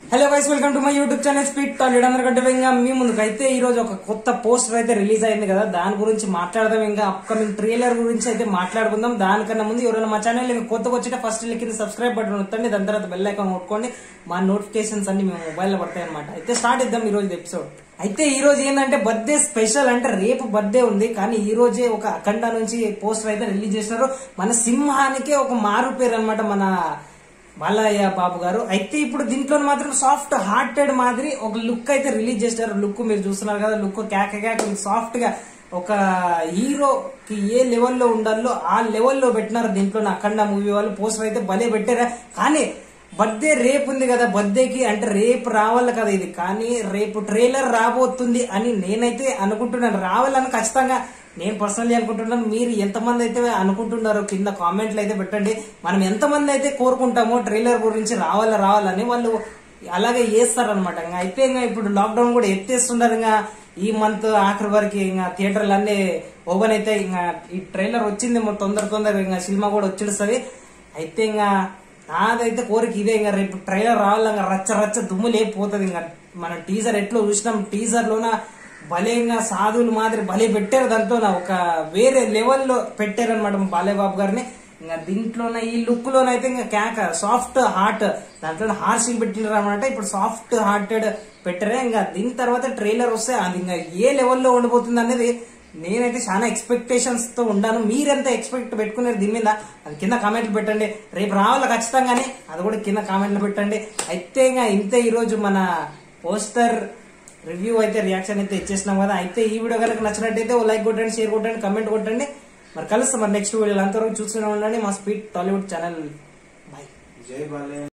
hello guys welcome to my YouTube channel speed టాలీడ్ అందరికంటే ఇంకా మీ ముందుకు అయితే ఈ రోజు ఒక కొత్త పోస్టర్ అయితే రిలీజ్ అయింది కదా దాని గురించి మాట్లాడదాం ఇంకా అప్కమింగ్ ట్రైలర్ గురించి అయితే మాట్లాడుకుందాం దానికన్నా ముందు ఎవరైనా మా ఛానల్ ఇంకా కొత్తగా వచ్చితే ఫస్ట్ కింద సబ్స్క్రైబ్ బటన్ నొత్తండి దాని తర్వాత బెల్ ఐకాన్ కొట్టుకోండి మా నోటిఫికేషన్స్ అన్ని మేము మొబైల్ లో పడతాయి అనమాట అయితే స్టార్ట్ ఇద్దాం ఈ రోజు ఎపిసోడ్ అయితే ఈ రోజు ఏంటంటే బర్త్డే స్పెషల్ అంటే రేపు బర్త్డే ఉంది కానీ ఈ రోజే ఒక అఖండ నుంచి పోస్టర్ అయితే రిలీజ్ చేసినారు మన సింహానికే ఒక మారు పేరు అనమాట మన బాలయ్య బాబు గారు అయితే ఇప్పుడు దీంట్లో మాత్రం సాఫ్ట్ హార్టెడ్ మాదిరి ఒక లుక్ అయితే రిలీజ్ చేశారు లుక్ మీరు చూస్తున్నారు కదా లుక్ కేక కేక సాఫ్ట్ గా ఒక హీరోకి ఏ లెవెల్లో ఉండాలో ఆ లెవెల్లో పెట్టినారు దీంట్లో అఖండ మూవీ వాళ్ళు పోస్టర్ అయితే భలే పెట్టారా కానీ బర్త్డే రేపు ఉంది కదా బర్త్డేకి అంటే రేపు రావాలి కదా ఇది కానీ రేపు ట్రైలర్ రాబోతుంది అని నేనైతే అనుకుంటున్నాను రావాలని ఖచ్చితంగా నేను పర్సనల్లీ అనుకుంటున్నాను మీరు ఎంతమంది అయితే అనుకుంటున్నారో కింద కామెంట్లు అయితే పెట్టండి మనం ఎంతమంది అయితే కోరుకుంటామో ట్రైలర్ గురించి రావాలా రావాలని వాళ్ళు అలాగే చేస్తారనమాట ఇంకా అయితే ఇంకా ఇప్పుడు లాక్డౌన్ కూడా ఎత్తేస్తున్నారు ఇంకా ఈ మంత్ ఆఖరి వరకు ఇంకా థియేటర్లు అన్ని ఓపెన్ అయితే ఇంకా ఈ ట్రైలర్ వచ్చింది మొత్తం తొందర తొందరగా ఇంకా సినిమా కూడా వచ్చేస్తుంది అయితే ఇంకా నాదైతే కోరిక ఇదే ఇంకా రేపు ట్రైలర్ రావాలి ఇంకా రచ్చ రచ్చ దుమ్ము లేకపోతుంది ఇంకా మన టీజర్ ఎట్లా చూసినాం టీజర్ లోన భలేగా సాధువులు మాదిరి భలే పెట్టారు దాంట్లో ఒక వేరే లెవెల్లో పెట్టారనమాట బాలయ్య బాబు గారిని ఇంకా దీంట్లోన ఈ లుక్ లోనైతే ఇంకా కేక సాఫ్ట్ హార్ట్ దాంట్లో హార్షింగ్ పెట్టినారు అనమాట ఇప్పుడు సాఫ్ట్ హార్టెడ్ పెట్టారే ఇంకా దీని తర్వాత ట్రైలర్ వస్తే అది ఇంకా ఏ లెవెల్లో ఉండిపోతుంది అనేది నేనైతే చాలా ఎక్స్పెక్టేషన్స్ తో ఉన్నాను మీరెంత ఎక్స్పెక్ట్ పెట్టుకున్నారు దీని మీద అది కింద కామెంట్లు పెట్టండి రేపు రావాలి ఖచ్చితంగానే అది కూడా కింద కామెంట్లు పెట్టండి అయితే ఇంకా ఇంతే ఈ రోజు మన పోస్టర్ రివ్యూ అయితే రియాక్షన్ అయితే ఇచ్చేసినాం కదా అయితే ఈ వీడియో కనుక నచ్చినట్టయితే ఓ లైక్ కొట్టండి షేర్ కొట్టండి కమెంట్ కొట్టండి మరి కలుస్తాం మరి నెక్స్ట్ వీడియో అంతవరకు చూస్తూనే ఉండండి మా స్పీడ్ టాలీవుడ్ ఛానల్ బాయ్ జై బాలయ్య